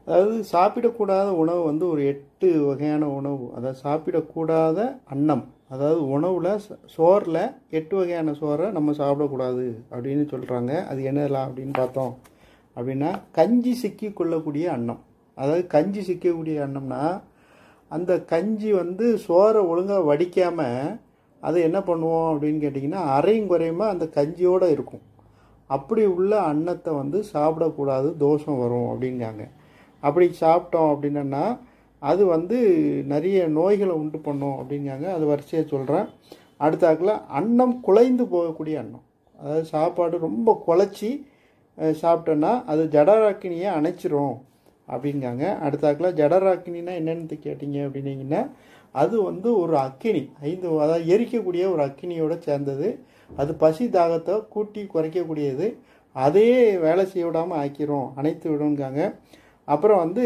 அதாவது சாப்பிடக்கூடாத உணவு வந்து ஒரு எட்டு வகையான உணவு அதாவது சாப்பிடக்கூடாத அன்னம் அதாவது உணவில் சோறில் எட்டு வகையான சோறை நம்ம சாப்பிடக்கூடாது அப்படின்னு சொல்கிறாங்க அது என்னலாம் அப்படின்னு பார்த்தோம் அப்படின்னா கஞ்சி சிக்கி கொள்ளக்கூடிய அன்னம் அதாவது கஞ்சி சிக்கக்கூடிய அன்னம்னா அந்த கஞ்சி வந்து சோறை ஒழுங்காக வடிக்காமல் அதை என்ன பண்ணுவோம் அப்படின்னு கேட்டிங்கன்னா அரையும் குறையுமா அந்த கஞ்சியோடு இருக்கும் அப்படி உள்ள அன்னத்தை வந்து சாப்பிடக்கூடாது தோஷம் வரும் அப்படிங்காங்க அப்படி சாப்பிட்டோம் அப்படின்னா அது வந்து நிறைய நோய்களை உண்டு பண்ணும் அப்படிங்காங்க அது வரிசையாக சொல்கிறேன் அடுத்தாக்கில் அன்னம் குலைந்து போகக்கூடிய அன்னம் அதாவது சாப்பாடு ரொம்ப குழச்சி அஹ், சாப்பிட்டோன்னா அது ஜடராக்கினியை அணைச்சிரும் அப்படிங்காங்க அடுத்தாக்கில் ஜடராக்கினா என்னென்னு கேட்டிங்க அப்படின்னீங்கன்னா அது வந்து ஒரு அக்கினி ஐந்து அதாவது எரிக்கக்கூடிய ஒரு அக்கினியோட சேர்ந்தது அது பசி தாகத்தை கூட்டி குறைக்கக்கூடியது அதையே வேலை செய்ய விடாமல் ஆக்கிரும் அணைத்து விடுங்காங்க அப்புறம் வந்து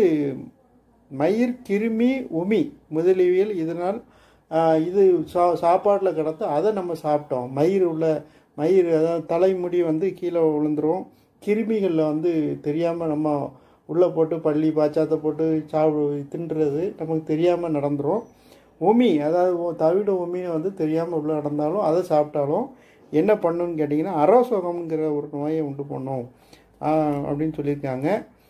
மயிர் கிருமி உமி முதலியவியல் இதனால் ஆஹ், இது சா சாப்பாட்டில் கிடந்து அதை நம்ம சாப்பிட்டோம் மயிர் உள்ள மயிர் அதாவது தலைமுடி வந்து கீழே விழுந்துரும் கிருமிகளில் வந்து தெரியாமல் நம்ம உள்ளே போட்டு பள்ளி பாச்சாத்தை போட்டு சாப்பிடு தின்றது நமக்கு தெரியாமல் நடந்துரும் உமி அதாவது உ- தவிட உமியை வந்து தெரியாமல் உள்ள நடந்தாலும் அதை சாப்பிட்டாலும் என்ன பண்ணுன்னு கேட்டிங்கன்னா அரோசோகம்ங்கிற ஒரு நோயை உண்டு பண்ணும் ஆஹ், அப்படின்னு சொல்லியிருக்காங்க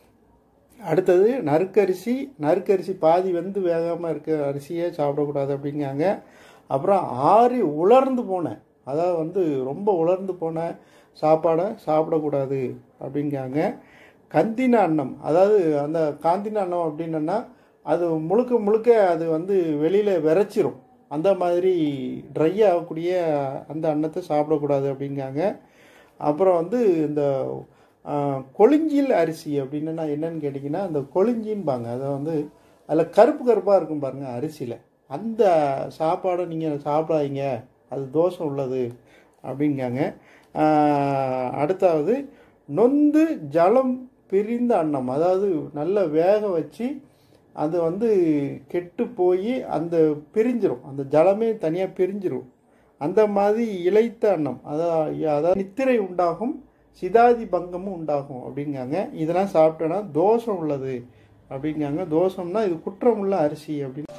அடுத்தது நறுக்கரிசி நறுக்கரிசி பாதி வந்து வேகாமல் இருக்க அரிசியே சாப்பிடக்கூடாது அப்படிங்காங்க அப்புறம் ஆறி உலர்ந்து போன அதாவது வந்து ரொம்ப உலர்ந்து போன சாப்பாடை சாப்பிடக்கூடாது அப்படிங்காங்க கந்தின அன்னம் அதாவது அந்த காந்தின அன்னம் அப்படின்னா அது முழுக்க முழுக்க அது வந்து வெளியில் விரைச்சிரும் அந்த மாதிரி ட்ரை ஆகக்கூடிய அந்த அன்னத்தை சாப்பிடக்கூடாது அப்படிங்காங்க அப்புறம் வந்து இந்த ஆ, கொளிஞ்சில் அரிசி அப்படின்னா என்னன்னு கேட்டிங்கன்னா அந்த கொளிஞ்சின்பாங்க அதை வந்து அதில் கருப்பு கருப்பாக இருக்கும் பாருங்க அரிசியில் அந்த சாப்பாடை நீங்கள் சாப்பிடாதீங்க அது தோஷம் உள்ளது அப்படிங்காங்க ஆ, அடுத்தாவது நொந்து ஜலம் பிரிந்த அன்னம் அதாவது நல்ல வேக வச்சு அது வந்து கெட்டு போய் அந்த பிரிஞ்சிரும் அந்த ஜலமே தனியாக பிரிஞ்சிரும் அந்த மாதிரி இளைத்த அன்னம் அதாவது அதாவது நித்திரை உண்டாகும் சிதாதி பங்கமும் உண்டாகும் அப்படிங்காங்க இதெல்லாம் சாப்பிட்டோன்னா தோஷம் உள்ளது அப்படிங்காங்க தோஷம்னா இது குற்றம் உள்ள அரிசி அப்படின்னு